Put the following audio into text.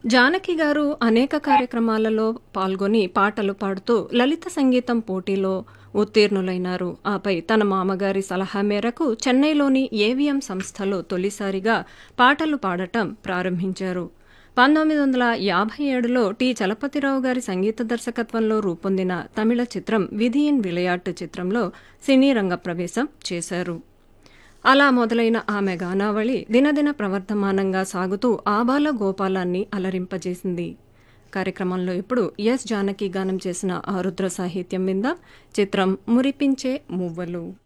జానకి గారు అనేక కార్యక్రమాలలో పాల్గొని పాటలు పాడుతూ లలిత సంగీతం పోటీలో ఉత్తీర్ణులైనారు ఆపై తన మామగారి సలహా మేరకు చెన్నైలోని ఏవిఎం సంస్థలో తొలిసారిగా పాటలు పాడటం ప్రారంభించారు పంతొమ్మిది వందల యాభై ఏడులో టి చలపతిరావు గారి సంగీత దర్శకత్వంలో రూపొందిన తమిళ చిత్రం విధియిన్ విలయాట్టు చిత్రంలో సినీ రంగ ప్రవేశం చేశారు అలా మొదలైన ఆమె గానావళి దినదిన ప్రవర్ధమానంగా సాగుతూ ఆబాల గోపాలాన్ని అలరింపజేసింది కార్యక్రమంలో ఇప్పుడు ఎస్ జానకి గానం చేసిన ఆరుద్ర సాహిత్యం విందాం చిత్రం మురిపించే మువ్వలు